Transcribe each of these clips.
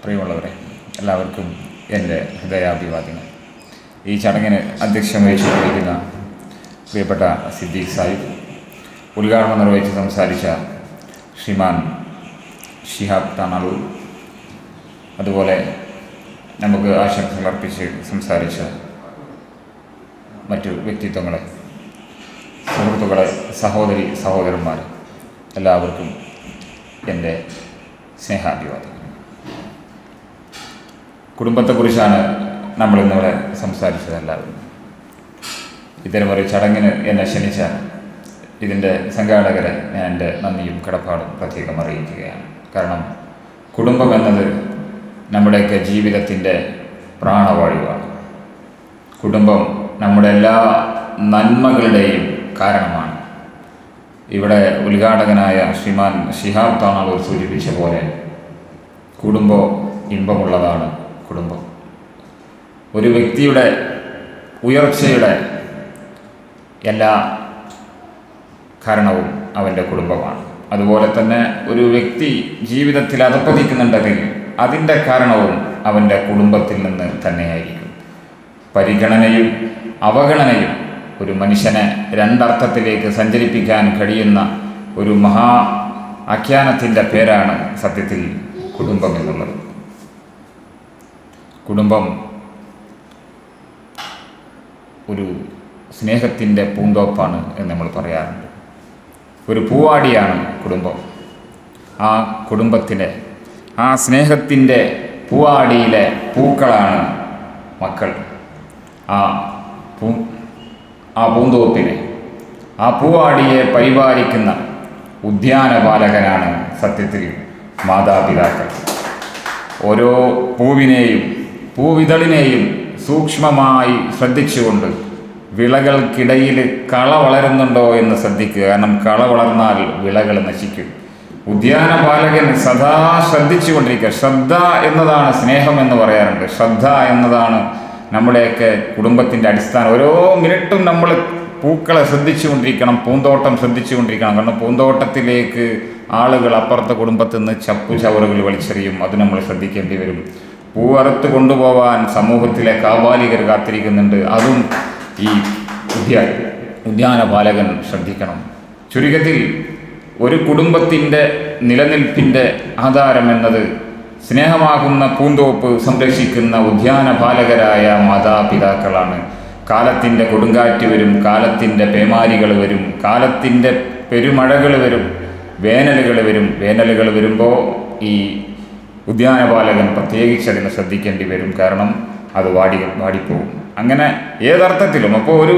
പ്രിയമുള്ളവരെ എല്ലാവർക്കും എൻ്റെ ഹൃദയാഭിവാദ്യങ്ങൾ ഈ ചടങ്ങിന് അധ്യക്ഷം വഹിച്ചുകൊണ്ടിരിക്കുന്ന പ്രിയപ്പെട്ട സിദ്ദീഖ് സാഹിബ് ഉദ്ഘാടനം നിർവഹിച്ച് സംസാരിച്ച ശ്രീമാൻ ഷിഹാബ് താണാളൂർ അതുപോലെ നമുക്ക് ആശംസകൾ അർപ്പിച്ച് സംസാരിച്ച മറ്റു വ്യക്തിത്വങ്ങളെ സുഹൃത്തുക്കളെ സഹോദരി സഹോദരന്മാർ എല്ലാവർക്കും എൻ്റെ സ്നേഹാഭിവാദം കുടുംബത്തെക്കുറിച്ചാണ് നമ്മൾ ഇന്നിവിടെ സംസാരിച്ചത് എല്ലാവരും ഇത്തരമൊരു ചടങ്ങിന് എന്നെ ക്ഷണിച്ച ഇതിൻ്റെ സംഘാടകരെ ഞാൻ എൻ്റെ നന്ദിയും കടപ്പാടും പ്രത്യേകം അറിയിക്കുകയാണ് കാരണം കുടുംബം എന്നത് നമ്മുടെയൊക്കെ ജീവിതത്തിൻ്റെ പ്രാണവായുവാണ് കുടുംബം നമ്മുടെ എല്ലാ നന്മകളുടെയും കാരണമാണ് ഇവിടെ ഉദ്ഘാടകനായ ശ്രീമാൻ ഷിഹാബ് താണാളൂർ സൂചിപ്പിച്ച പോലെ കുടുംബം ഇമ്പമുള്ളതാണ് കുടുംബം ഒരു വ്യക്തിയുടെ ഉയർച്ചയുടെ എല്ലാ കാരണവും അവൻ്റെ കുടുംബമാണ് അതുപോലെ തന്നെ ഒരു വ്യക്തി ജീവിതത്തിൽ അധപ്പതിക്കുന്നുണ്ടെങ്കിൽ അതിൻ്റെ കാരണവും അവൻ്റെ കുടുംബത്തിൽ നിന്ന് തന്നെയായിരിക്കും പരിഗണനയും അവഗണനയും ഒരു മനുഷ്യനെ രണ്ടർത്ഥത്തിലേക്ക് സഞ്ചരിപ്പിക്കാൻ കഴിയുന്ന ഒരു മഹാ ആഖ്യാനത്തിൻ്റെ പേരാണ് സത്യത്തിൽ കുടുംബം എന്നുള്ളത് കുടുംബം ഒരു സ്നേഹത്തിൻ്റെ പൂന്തോപ്പാണ് എന്ന് നമ്മൾ പറയാറുണ്ട് ഒരു പൂവാടിയാണ് കുടുംബം ആ കുടുംബത്തിലെ ആ സ്നേഹത്തിൻ്റെ പൂവാടിയിലെ പൂക്കളാണ് മക്കൾ ആ പൂ ആ പൂന്തോപ്പിനെ ആ പൂവാടിയെ പരിപാലിക്കുന്ന ഉദ്യാനപാലകനാണ് സത്യത്തിൽ മാതാപിതാക്കൾ ഓരോ പൂവിനെയും പൂവിതളിനെയും സൂക്ഷ്മമായി ശ്രദ്ധിച്ചുകൊണ്ട് വിളകൾക്കിടയിൽ കള വളരുന്നുണ്ടോ എന്ന് ശ്രദ്ധിക്കുക കാരണം കള വളർന്നാൽ വിളകൾ നശിക്കും ഉദ്യാനപാലകൻ സദാ ശ്രദ്ധിച്ചുകൊണ്ടിരിക്കുക ശ്രദ്ധ എന്നതാണ് സ്നേഹം എന്ന് പറയാറുണ്ട് ശ്രദ്ധ എന്നതാണ് നമ്മുടെയൊക്കെ കുടുംബത്തിൻ്റെ അടിസ്ഥാനം ഓരോ മിനിറ്റും നമ്മൾ പൂക്കളെ ശ്രദ്ധിച്ചുകൊണ്ടിരിക്കണം പൂന്തോട്ടം ശ്രദ്ധിച്ചുകൊണ്ടിരിക്കണം കാരണം പൂന്തോട്ടത്തിലേക്ക് ആളുകൾ അപ്പുറത്തെ കുടുംബത്തിൽ നിന്ന് ചപ്പു ചവറുകൾ വലിച്ചെറിയും അത് നമ്മൾ ശ്രദ്ധിക്കേണ്ടി വരും പൂവറുത്ത് കൊണ്ടുപോകാൻ സമൂഹത്തിലെ കാബാലികർ കാത്തിരിക്കുന്നുണ്ട് അതും ഈ ഉദ്യാന ഉദ്യാനപാലകൻ ശ്രദ്ധിക്കണം ചുരുക്കത്തിൽ ഒരു കുടുംബത്തിൻ്റെ നിലനിൽപ്പിൻ്റെ ആധാരം എന്നത് സ്നേഹമാകുന്ന പൂന്തോപ്പ് സംരക്ഷിക്കുന്ന ഉദ്യാനപാലകരായ മാതാപിതാക്കളാണ് കാലത്തിൻ്റെ കൊടുങ്കാറ്റ് വരും കാലത്തിൻ്റെ പേമാരികൾ വരും കാലത്തിൻ്റെ പെരുമഴകൾ വരും വേനലുകൾ വരും വേനലുകൾ വരുമ്പോൾ ഈ ഉദ്യാനപാലകൻ പ്രത്യേകിച്ച് അതിനെ ശ്രദ്ധിക്കേണ്ടി വരും കാരണം അത് വാടി വാടിപ്പോവും അങ്ങനെ ഏതർത്ഥത്തിലും അപ്പോൾ ഒരു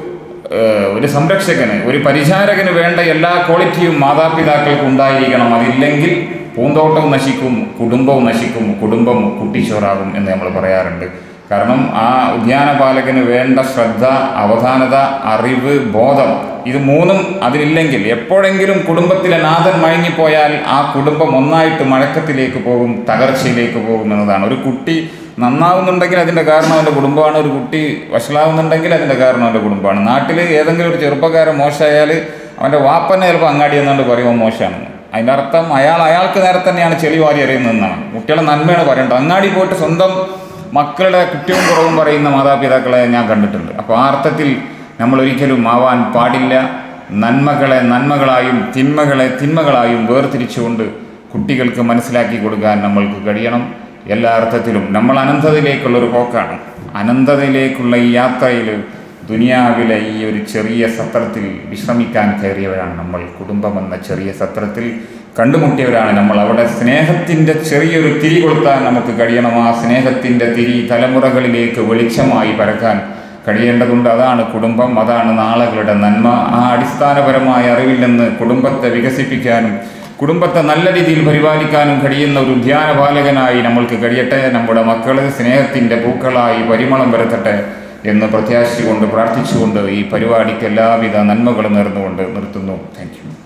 ഏഹ്, ഒരു സംരക്ഷകന് ഒരു പരിചാരകന് വേണ്ട എല്ലാ ക്വാളിറ്റിയും മാതാപിതാക്കൾക്ക് ഉണ്ടായിരിക്കണം അതില്ലെങ്കിൽ പൂന്തോട്ടവും നശിക്കും കുടുംബവും നശിക്കും കുടുംബം കുട്ടിച്ചോറാകും എന്ന് നമ്മൾ പറയാറുണ്ട് കാരണം ആ ഉദ്യാനപാലകന് വേണ്ട ശ്രദ്ധ അവധാനത അറിവ് ബോധം ഇത് മൂന്നും അതിലില്ലെങ്കിൽ എപ്പോഴെങ്കിലും കുടുംബത്തിലെ നാഥൻ മയങ്ങിപ്പോയാൽ ആ കുടുംബം ഒന്നായിട്ട് മഴക്കത്തിലേക്ക് പോകും തകർച്ചയിലേക്ക് പോകും എന്നതാണ് ഒരു കുട്ടി നന്നാവുന്നുണ്ടെങ്കിൽ അതിൻ്റെ കാരണം അവൻ്റെ കുടുംബമാണ് ഒരു കുട്ടി വഷളാവുന്നുണ്ടെങ്കിൽ അതിൻ്റെ കാരണം അവൻ്റെ കുടുംബമാണ് നാട്ടിൽ ഏതെങ്കിലും ഒരു ചെറുപ്പക്കാരൻ മോശമായാൽ അവൻ്റെ വാപ്പനെ ചിലപ്പോൾ അങ്ങാടി എന്നുകൊണ്ട് പറയുമ്പോൾ മോശമാണെന്ന് അതിൻ്റെ അർത്ഥം അയാൾ അയാൾക്ക് നേരെ തന്നെയാണ് ചെളി വാരി എറിയുന്നതെന്നാണ് കുട്ടികളെ നന്മയാണ് പറയേണ്ടത് അങ്ങാടി പോയിട്ട് സ്വന്തം മക്കളുടെ കുറ്റവും കുറവും പറയുന്ന മാതാപിതാക്കളെ ഞാൻ കണ്ടിട്ടുണ്ട് അപ്പോൾ ആ അർത്ഥത്തിൽ നമ്മൾ ഒരിക്കലും ആവാൻ പാടില്ല നന്മകളെ നന്മകളായും തിന്മകളെ തിന്മകളായും വേർതിരിച്ചുകൊണ്ട് കുട്ടികൾക്ക് മനസ്സിലാക്കി കൊടുക്കാൻ നമ്മൾക്ക് കഴിയണം എല്ലാ അർത്ഥത്തിലും നമ്മൾ അനന്തതയിലേക്കുള്ള ഒരു പോക്കാണ് അനന്തതയിലേക്കുള്ള ഈ യാത്രയിൽ ദുനിയാവിലെ ഈ ഒരു ചെറിയ സത്രത്തിൽ വിശ്രമിക്കാൻ കയറിയവരാണ് നമ്മൾ കുടുംബം എന്ന ചെറിയ സത്രത്തിൽ കണ്ടുമുട്ടിയവരാണ് നമ്മൾ അവിടെ സ്നേഹത്തിൻ്റെ ചെറിയൊരു തിരി കൊളുത്താൻ നമുക്ക് കഴിയണം ആ സ്നേഹത്തിൻ്റെ തിരി തലമുറകളിലേക്ക് വെളിച്ചമായി പരക്കാൻ കഴിയേണ്ടതുണ്ട് അതാണ് കുടുംബം അതാണ് നാളുകളുടെ നന്മ ആ അടിസ്ഥാനപരമായ അറിവിൽ നിന്ന് കുടുംബത്തെ വികസിപ്പിക്കാനും കുടുംബത്തെ നല്ല രീതിയിൽ പരിപാലിക്കാനും കഴിയുന്ന ഒരു ഉദ്യാനപാലകനായി നമ്മൾക്ക് കഴിയട്ടെ നമ്മുടെ മക്കൾ സ്നേഹത്തിൻ്റെ പൂക്കളായി പരിമളം വരുത്തട്ടെ എന്ന് പ്രത്യാശിച്ചുകൊണ്ട് പ്രാർത്ഥിച്ചുകൊണ്ട് ഈ പരിപാടിക്ക് എല്ലാവിധ നന്മകളും നേർന്നുകൊണ്ട് നിർത്തുന്നു താങ്ക് യു